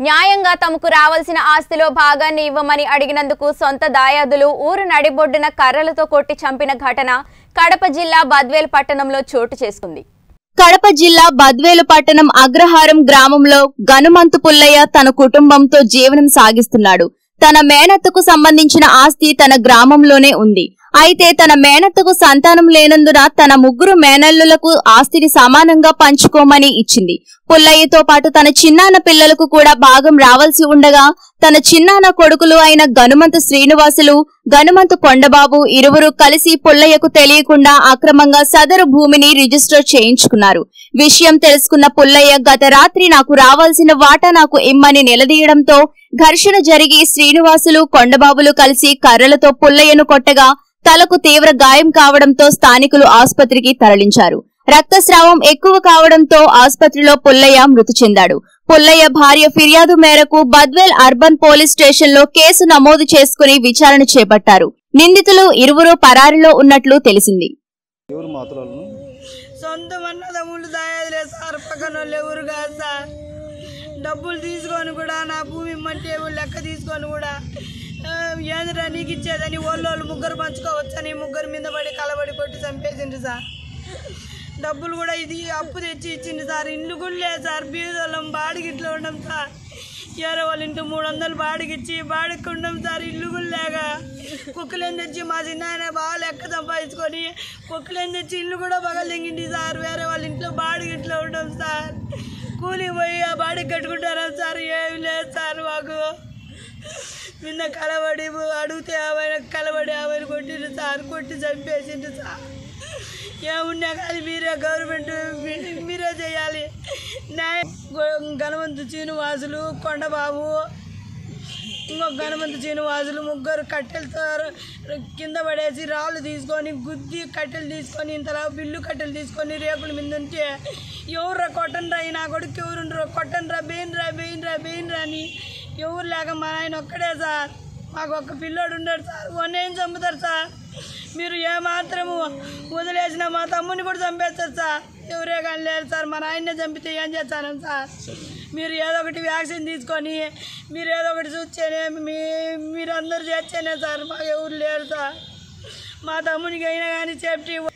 న్యాయంగా తమకు రావాల్సిన ఆస్తిలో భాగాన్ని ఇవ్వమని అడిగినందుకు సొంత దాయాదులు ఊరు నడిబొడ్డున కర్రలతో కొట్టి చంపిన ఘటన కడప జిల్లా బద్వేల్ పట్టణంలో చోటు చేసుకుంది కడప జిల్లా బద్వేలు పట్టణం అగ్రహారం గ్రామంలో గనుమంతు పుల్లయ్య తన కుటుంబంతో జీవనం సాగిస్తున్నాడు తన మేనత్తకు సంబంధించిన ఆస్తి తన గ్రామంలోనే ఉంది అయితే తన మేనత్తకు సంతానం లేనందున తన ముగ్గురు మేనల్లులకు ఆస్తిని సమానంగా పంచుకోమని ఇచ్చింది పుల్లయ్యతో పాటు తన చిన్నాన్న పిల్లలకు కూడా భాగం రావాల్సి ఉండగా తన చిన్నాన్న కొడుకులు అయిన గనుమంతు శ్రీనివాసులు గనుమంతు కొండబాబు ఇరువురు కలిసి పుల్లయ్యకు తెలియకుండా అక్రమంగా సదరు భూమిని రిజిస్టర్ చేయించుకున్నారు విషయం తెలుసుకున్న పుల్లయ్య గత రాత్రి నాకు రావాల్సిన వాటా నాకు ఇమ్మని నిలదీయడంతో ఘర్షణ జరిగి శ్రీనివాసులు కొండబాబులు కలిసి కర్రలతో పుల్లయ్యను కొట్టగా తలకు తీవ్ర గాయం కావడంతో స్థానికులు ఆసుపత్రికి తరలించారు రక్తస్రావం ఎక్కువ కావడంతో ఆసుపత్రిలో పుల్లయ్య మృతి చెందాడు పుల్లయ్య భార్య ఫిర్యాదు మేరకు బద్వేల్ అర్బన్ పోలీస్ స్టేషన్లో కేసు నమోదు చేసుకుని విచారణ చేపట్టారు నిందితులు ఇరువురు పరారిలో ఉన్నట్లు తెలిసింది ఎవరు మాత్రాలు సొంత అన్నదమ్ములు దాయాదులే సార్ పక్కన వాళ్ళు ఎవరు కాదు సార్ డబ్బులు తీసుకొని కూడా నా భూమి ఇమ్మంటే వాళ్ళు లెక్క తీసుకొని కూడా ఆ, ఏందిరా నీకు ఇచ్చేదని వాళ్ళు వాళ్ళు ముగ్గురు పంచుకోవచ్చని ముగ్గురు మీద పడి కలబడి కొట్టి చంపేసిండ్రు సార్ డబ్బులు కూడా ఇది అప్పు తెచ్చి ఇచ్చింది సార్ ఇల్లు కూడా లేదు సార్ బీదోళ్ళం బాడిగిట్లో ఉన్నాం సార్ వేరే వాళ్ళ ఇంటి మూడు వందలు బాడిగిచ్చి బాడికి ఉన్నాం సార్ ఇల్లు కూడా లేక కుక్కలేని తెచ్చి మా చిన్న ఆయన బాగా లెక్క సంపాదించుకొని కుక్కలేని తెచ్చి ఇల్లు కూడా పగలు తెంగింది సార్ వేరే వాళ్ళ ఇంట్లో బాడిగిట్లో ఉన్నాం సార్ కూలి పోయి ఆ బాడికి కట్టుకుంటారా సార్ ఏమి లేదు సార్ మాకు నిన్న కలబడి అడిగితే ఆమె కలబడి ఆమెను కొట్టిండు సార్ కొట్టి చంపేసిండు సార్ ఏమున్నా కానీ మీరే గవర్నమెంట్ మీ- మీరే చేయాలి న్యాయ గణవంతు శ్రీనివాసులు కొండబాబు ఇంకొక గణవంతు శ్రీనివాసులు ముగ్గురు కట్టెలతో కింద పడేసి రాళ్ళు తీసుకొని గుద్ది కట్టెలు తీసుకొని ఇంతలా బిల్లు కట్టెలు తీసుకొని రేకుల మీద ఉంటే ఎవరు కొట్టండి రా నా కొడుకు ఎవరు కొట్టండి రా బెయిన్ రా బెయిన్ రా బెయిన్ రా అని ఎవరు లేక మా ఆయన ఒక్కడే సార్ మాకు ఒక్క పిల్లోడు ఉన్నాడు సార్ వన్నేం చంపుతారు సార్ మీరు ఏమాత్రము వదిలేసిన మా తమ్ముని కూడా చంపేస్తారు సార్ ఎవరే కానీ లేరు సార్ మా నాయన్నే చంపితే ఏం చేస్తాను సార్ మీరు ఏదో ఒకటి వ్యాక్సిన్ తీసుకొని మీరు ఏదో ఒకటి చూస్తేనే మీ మీరు అందరూ చేస్తేనే సార్ మాకు ఎవరు లేరు సార్ మా తమ్మునికి అయినా కానీ సేఫ్టీ